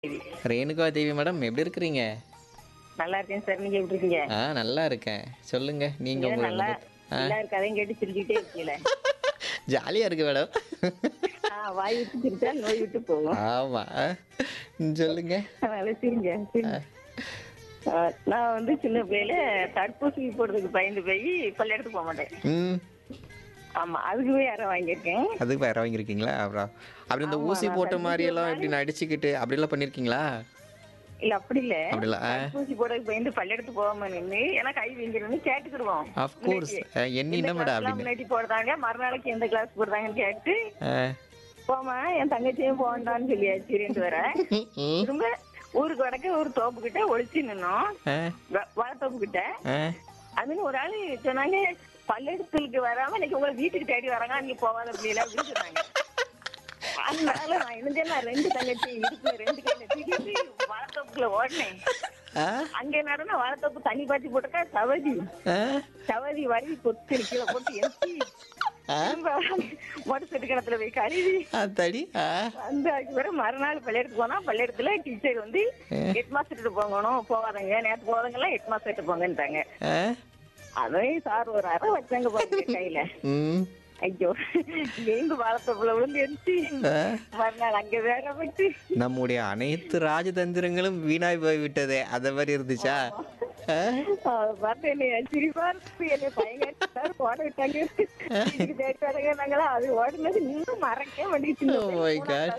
ரேணுகா தேவி madam எப்படி இருக்கிறீங்க நல்லா இருக்கேன் சார் நீங்க எப்படி இருக்கீங்க ஆ நல்லா இருக்கேன் சொல்லுங்க நீங்க ஏன் உங்க நல்லா அனுபவத்தை- நல்லா இருக்கதையும் கேட்டு சிரிச்சுட்டே இருக்கீங்களே ஜாலியா இருக்கு மேடம் ஆ, வாய் விட்டு சிரிச்சா நோய் விட்டு போகும் ஆமா ஆ, சொல்லுங்க அதனால சிரிங்க சிரிங்க. ஆ, நான் வந்து சின்ன பிள்ளையில தடுப்பூசி போடுறதுக்கு பயந்து போய் பள்ளியெடுத்து போக மாட்டேன் ம் ஆமா அதுக்கு போய் யாரை வாங்கியிருக்கேன் அதுக்கு வேற வாங்கியிருக்கீங்களா அப்புறம் அப்படி இந்த ஊசி போட்ட மாதிரி எல்லாம் இப்படி நடிச்சுக்கிட்டு அப்படிலாம் பண்ணியிருக்கீங்களா இல்ல அப்படி இல்ல அப்படிலாம் ஆ தடுப்பூசி போடுறதுக்கு பயந்து பள்ளியெடுத்து போகாம நின்று ஏன்னா கை வீங்கிருந்து கேட்டுக்கிடுவோம் அஃப்கோர்ஸ் என்ன என்ன மேடம் அப்படின்னு முன்னாடி போடுறாங்க மறுநாளைக்கு எந்த கிளாஸ் போடுறாங்கன்னு கேட்டு ஆ. போமா என் தங்கச்சியும் போகண்டான்னு சொல்லியாச்சு ரெண்டு வர ம், திரும்ப ஊருக்கு வடக்க ஒரு தோப்பு கிட்ட ஒளிச்சு நின்னோம் ஆ, வாழைத்தோப்பு கிட்ட ஆ. அதுன்னு ஒரு ஆளு சொன்னாங்க பள்ளியிடத்துக்கு வராம இன்னைக்கு உங்களை வீட்டுக்கு தேடி வராங்க நீங்க போகாத அப்படிலாம் அப்படின்னு சொன்னாங்க அதனால நான் இருந்தேன் நான் ரெண்டு தங்கச்சி இருக்கு ரெண்டு கையில தூக்கிட்டு வாழைத்தோப்புக்குள்ள ஓடினேன் ஆ, அங்க நடன வாழைத்தோப்பு தண்ணி பாத்தி போட்டுக்கா சவதி ஆ, சவதி வரி பொத்து கீழே போட்டு எத்தி திரும்ப மொட்டை செட்டு கிணத்துல போய் கழுவி அத்தாடி ஆ வந்து அதுக்கு பிறகு மறுநாள் பள்ளியெடுத்து போனா பள்ளியெடுத்துல டீச்சர் வந்து ஹெட் மாஸ்டர் போகணும் போகாதங்க நேற்று போகாதங்க எல்லாம் ஹெட் மாஸ்டர் போங்கன்ட்டாங்க ஆ, அதையும் சார் ஒரு அரை வச்சாங்க பாருங்க கையில ம், ஐயோ வேந்து வாழத்தப்புல விழுந்து எடுத்து ஆ. மறுநாள் அங்க வேக வச்சு நம்முடைய அனைத்து ராஜதந்திரங்களும் வீணாய் போய் விட்டதே அத மாதிரி இருந்துச்சா ஆ? பார்த்து என்னை சிரிப்பா இருக்கு என்னை பயங்கர சார் ஓட விட்டாங்க இதுக்கு தேடி வரங்க நாங்களா அது ஓடுனது இன்னும் மறக்கவே வேண்டியது Oh my God.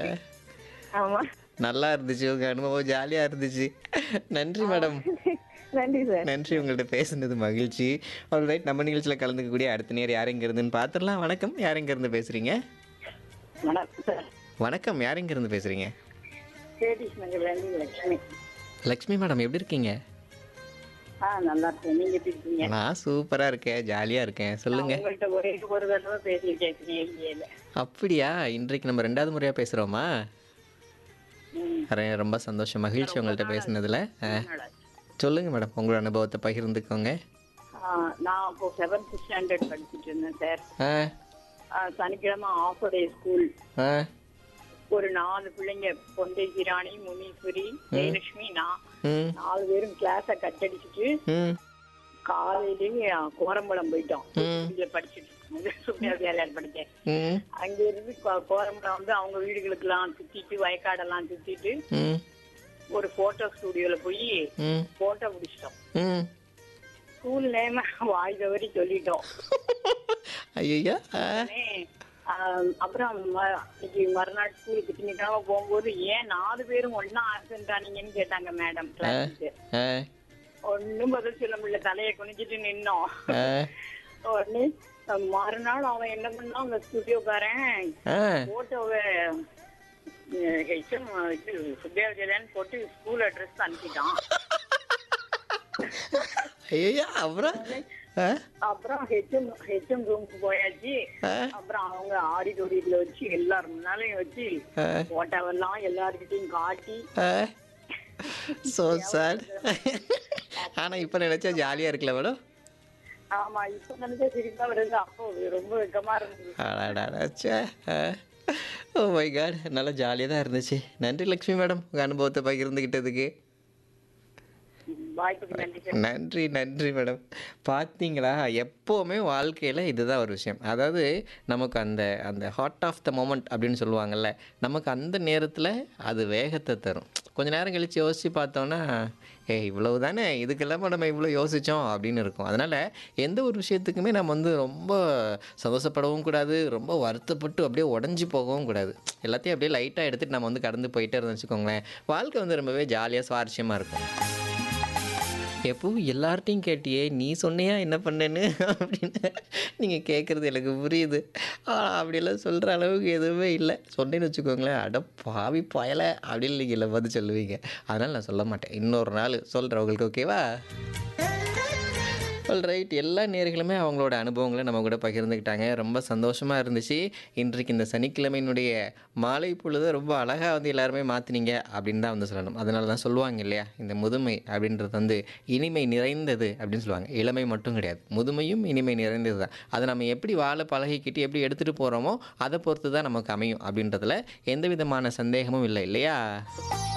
ஆமா நல்லா இருந்துச்சு உங்க அனுபவம் ஜாலியா இருந்துச்சு நன்றி மேடம் நன்றி சார் நன்றி உங்கள்ட்ட பேசுனது மகிழ்ச்சி ஆல்ரைட் நம்ம நிகழ்ச்சியில் கலந்துக்கக்கூடிய அடுத்த நேர் யார் எங்க இருந்துன்னு பார்த்துடலாம் வணக்கம் யார் எங்க இருந்து பேசுறீங்க வணக்கம் சார் வணக்கம் யார் எங்க இருந்து பேசுறீங்க சேடிஸ் நகர்லேருந்து லட்சுமி லக்ஷ்மி மேடம் எப்படி இருக்கீங்க ஆ நல்லா இருக்கேன் நீங்க எப்படி இருக்கீங்க நான் சூப்பரா இருக்கேன் ஜாலியா இருக்கேன் சொல்லுங்க உங்கள்கிட்ட ஒரே ஒரு தடவை பேசி கேட்குறீங்க அப்படியா இன்றைக்கு நம்ம ரெண்டாவது முறையா பேசுறோமா ம். அரே- ரொம்ப சந்தோஷம் மகிழ்ச்சி உங்கள்ட்ட பேசுனதுல ஆ, சொல்லுங்க மேடம் உங்களோட அனுபவத்தை பகிர்ந்துக்கோங்க நான் இப்போ செவன்த் ஸ்டாண்டர்ட் படிச்சுட்டு இருந்தேன் சார் ஆ ஆ, சனிக்கிழமை ஆஃப் டே ஸ்கூல் ஆ ஒரு நாலு பிள்ளைங்க பொண்டை கிராணி முனீஸ்வரி ஜெயலட்சுமி நான் ம் நாலு பேரும் கிளாஸை கட்டடிச்சிட்டு ம் காலையிலேயே கோரம்பலம் போயிட்டோம் ம். இங்க படிச்சுட்டு சுப்ரியா வித்யாலயால படிச்சேன் ம் அங்க இருந்து கோ- கோரம்பலம் வந்து அவங்க வீடுகளுக்கெல்லாம் சுத்திட்டு வயக்காடெல்லாம் சுத்திட்டு ம் ஒரு போட்டோ ஸ்டுடியோல போய் ம் போட்டோ பிடிச்சிட்டோம் ம் ஸ்கூல் நேம வாய் தவறி சொல்லிட்டோம் ஐயா உடனே, ஆம், அப்புறம் ம- அன்னைக்கு மறுநாள் ஸ்கூலுக்கு திங்கக்கிழமை போகும்போது ஏன் நாலு பேரும் ஒன்னா ஆக்சிடென்ட் ஆனீங்கன்னு கேட்டாங்க மேடம் கிளாஸுக்கு ஆ ஒண்ணும் பதில் சொல்ல முடியல தலையை குனிஞ்சிட்டு நின்னோம் ஆ உடனே அஹ், மறுநாள் அவன் என்ன பண்ணான் அந்த ஸ்டுடியோக்காரன் ஆ போட்டோவை ஹெச்எம் இது சுத்தியாவிஜயன் போட்டு ஸ்கூல் அட்ரஸ் அனுப்பிட்டான் ஐயா அப்புறம் ஆ அப்புறம் ஹெச்எம் ஹெச்எம் ரூமுக்கு போயாச்சு ஆ அப்புறம் அவங்க ஆடிட்டோரியத்துல வச்சு எல்லாரும் முன்னாலையும் வச்சு ஆ போட்டோவெல்லாம் எல்லாருக்கிட்டையும் காட்டி ஸோ சாட் ஆனால் இப்போ நினச்சா ஜாலியாக இருக்குல்ல மேடம் ஆமா இப்ப நினைச்சா சிரிப்பா வருது அப்போ ரொம்ப வெக்கமா இருந்தது அடாடாச்சே ஓ மை காட் நல்லா ஜாலியாக தான் இருந்துச்சு நன்றி லக்ஷ்மி மேடம் உங்கள் அனுபவத்தை பகிர்ந்துக்கிட்டதுக்கு வாய்ப்புக்கு நன்றி சார் நன்றி நன்றி மேடம் பார்த்தீங்களா எப்போவுமே வாழ்க்கையில் இதுதான் ஒரு விஷயம் அதாவது நமக்கு அந்த அந்த ஹார்ட் ஆஃப் த மொமெண்ட் அப்படின்னு சொல்லுவாங்கல்ல நமக்கு அந்த நேரத்தில் அது வேகத்தை தரும் கொஞ்ச நேரம் கழித்து யோசித்து பார்த்தோன்னா ஏ இவ்வளவு தானே இதுக்கெல்லாம் நம்ம இவ்வளோ யோசித்தோம் அப்படின்னு இருக்கும் அதனால் எந்த ஒரு விஷயத்துக்குமே நம்ம வந்து ரொம்ப சந்தோஷப்படவும் கூடாது ரொம்ப வருத்தப்பட்டு அப்படியே உடஞ்சி போகவும் கூடாது எல்லாத்தையும் அப்படியே லைட்டாக எடுத்துகிட்டு நம்ம வந்து கடந்து போயிட்டே இருந்தோம்னு வச்சுக்கோங்களேன் வாழ்க்கை வந்து ரொம்பவே ஜாலியாக சுவாரஸ்யமாக இருக்கும் எப்போ எல்லார்ட்டையும் கேட்டியே நீ சொன்னியா என்ன பண்ணேன்னு அப்படின்னு நீங்கள் கேட்குறது எனக்கு புரியுது ஆனால் அப்படியெல்லாம் சொல்கிற அளவுக்கு எதுவுமே இல்லை சொன்னேன்னு வச்சுக்கோங்களேன் அட பாவி பயலை அப்படின்னு நீங்கள் இல்லை வந்து சொல்லுவீங்க அதனால் நான் சொல்ல மாட்டேன் இன்னொரு நாள் சொல்கிறேன் உங்களுக்கு ஓகேவா ஆல் ரைட் எல்லா நேர்களுமே அவங்களோட அனுபவங்களை நம்ம கூட பகிர்ந்துக்கிட்டாங்க ரொம்ப சந்தோஷமாக இருந்துச்சு இன்றைக்கு இந்த சனிக்கிழமையினுடைய மாலை பொழுது ரொம்ப அழகாக வந்து எல்லாருமே மாற்றினீங்க அப்படின்னு தான் வந்து சொல்லணும் அதனால தான் சொல்லுவாங்க இல்லையா இந்த முதுமை அப்படின்றது வந்து இனிமை நிறைந்தது அப்படின்னு சொல்லுவாங்க இளமை மட்டும் கிடையாது முதுமையும் இனிமை நிறைந்தது தான் அதை நம்ம எப்படி வாழ பழகிக்கிட்டு எப்படி எடுத்துகிட்டு போகிறோமோ அதை பொறுத்து தான் நமக்கு அமையும் அப்படின்றதுல எந்த விதமான சந்தேகமும் இல்லை இல்லையா